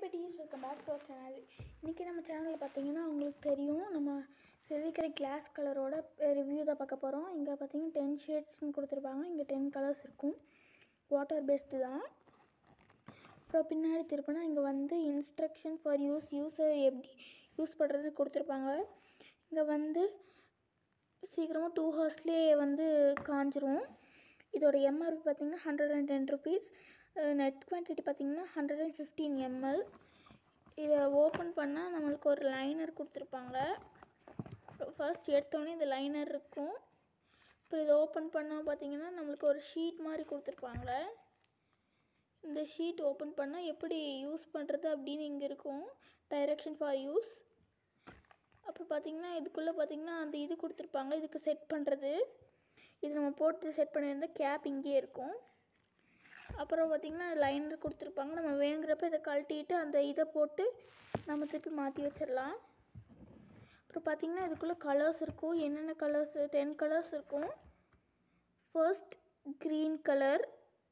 Betis welcome back to our channel இன்றைக்கி நம்ம சேனலில் பார்த்தீங்கன்னா உங்களுக்கு தெரியும் நம்ம ஃபெவிக்ரை கிளாஸ் கலரோட ரிவ்யூ தான் பார்க்க போகிறோம் இங்கே பார்த்தீங்கன்னா டென் ஷேட்ஸ்னு கொடுத்துருப்பாங்க இங்கே டென் கலர்ஸ் இருக்கும் வாட்டர் பேஸ்டு தான் அப்புறம் பின்னாடி திருப்பினா இங்கே வந்து இன்ஸ்ட்ரக்ஷன் ஃபார் யூஸ் யூஸை எப்படி யூஸ் பண்ணுறது கொடுத்துருப்பாங்க இங்கே வந்து சீக்கிரமாக டூ ஹவர்ஸ்லேயே வந்து காஞ்சிரும் இதோட எம்ஆர்பி பார்த்தீங்கன்னா hundred and ten rupees net quantity பார்த்தீங்கன்னா ஹண்ட்ரட் அண்ட் ஃபிஃப்டீன் எம்எல் இதை ஓப்பன் பண்ணால் நம்மளுக்கு ஒரு லைனர் கொடுத்துருப்பாங்க ஃபர்ஸ்ட் எடுத்தோடனே இந்த லைனர் இருக்கும் அப்புறம் இதை ஓப்பன் பண்ணால் பார்த்தீங்கன்னா நம்மளுக்கு ஒரு ஷீட் மாதிரி கொடுத்துருப்பாங்க இந்த ஷீட் ஓப்பன் பண்ணால் எப்படி யூஸ் பண்ணுறது அப்படின்னு இங்கே இருக்கும் டைரக்ஷன் ஃபார் யூஸ் அப்புறம் பார்த்தீங்கன்னா இதுக்குள்ளே பார்த்தீங்கன்னா அந்த இது கொடுத்துருப்பாங்க இதுக்கு செட் பண்ணுறது இது நம்ம போட்டு செட் பண்ணியிருந்தா கேப் இங்கேயே இருக்கும் அப்புறம் பார்த்திங்கன்னா லைனர் கொடுத்துருப்பாங்க நம்ம வேணுங்கிறப்ப இதை கழட்டிட்டு அந்த இதை போட்டு நம்ம திருப்பி மாற்றி வச்சிடலாம் அப்புறம் பார்த்திங்கன்னா இதுக்குள்ளே கலர்ஸ் இருக்கும் என்னென்ன கலர்ஸ் டென் கலர்ஸ் இருக்கும் ஃபர்ஸ்ட் க்ரீன் கலர்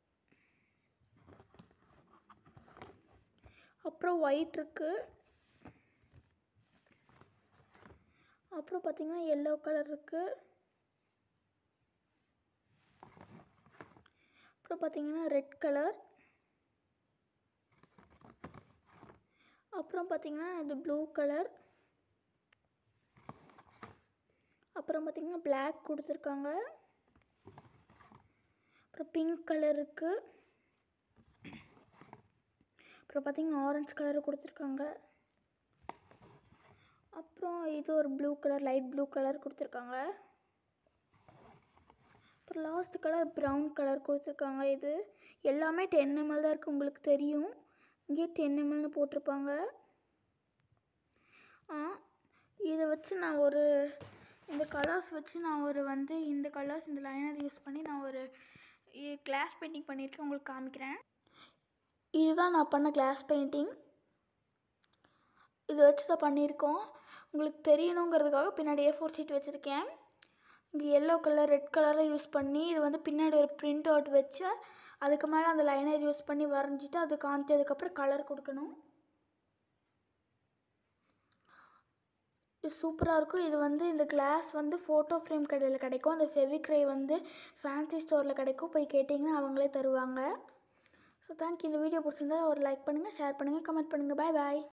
அப்புறம் ஒயிட் இருக்குது அப்புறம் பார்த்திங்கன்னா எல்லோ கலர் இருக்குது அப்புறம் பார்த்திங்கன்னா ரெட் கலர் அப்புறம் பார்த்திங்கன்னா இது ப்ளூ கலர் அப்புறம் பார்த்திங்கன்னா பிளாக் கொடுத்துருக்காங்க அப்புறம் பிங்க் கலர் இருக்குது அப்புறம் பார்த்திங்கன்னா ஆரஞ்சு கலர் கொடுத்துருக்காங்க அப்புறம் இது ஒரு blue colour light blue colour கொடுத்துருக்காங்க அப்புறம் லாஸ்ட் கலர் ப்ரௌன் கலர் கொடுத்துருக்காங்க இது எல்லாமே டென் எம்எல் தான் இருக்குது உங்களுக்கு தெரியும் இங்கே டென் எம்எல்னு போட்டிருப்பாங்க ஆ இதை வச்சு நான் ஒரு இந்த கலர்ஸ் வச்சு நான் ஒரு வந்து இந்த கலர்ஸ் இந்த லைனர் யூஸ் பண்ணி நான் ஒரு கிளாஸ் பெயிண்டிங் பண்ணியிருக்கேன் உங்களுக்கு காமிக்கிறேன் இதுதான் நான் பண்ண கிளாஸ் பெயிண்டிங் இதை வச்சு தான் பண்ணியிருக்கோம் உங்களுக்கு தெரியணுங்கிறதுக்காக பின்னாடி ஏ ஃபோர் ஷீட் வச்சுருக்கேன் இங்கே எல்லோ கலர் ரெட் கலரில் யூஸ் பண்ணி இது வந்து பின்னாடி ஒரு பிரிண்ட் அவுட் வச்சு அதுக்கு மேலே அந்த லைனர் யூஸ் பண்ணி வரைஞ்சிட்டு அது காஞ்சதுக்கப்புறம் கலர் கொடுக்கணும் இது சூப்பராக இருக்கும் இது வந்து இந்த கிளாஸ் வந்து ஃபோட்டோ ஃப்ரேம் கடையில் கிடைக்கும் அந்த ஃபெவிக்ரை வந்து ஃபேன்சி ஸ்டோரில் கிடைக்கும் போய் கேட்டிங்கன்னா அவங்களே தருவாங்க ஸோ தேங்க்யூ இந்த வீடியோ பிடிச்சிருந்தா ஒரு லைக் பண்ணுங்கள் ஷேர் பண்ணுங்கள் கமெண்ட் பண்ணுங்கள் பாய் பாய்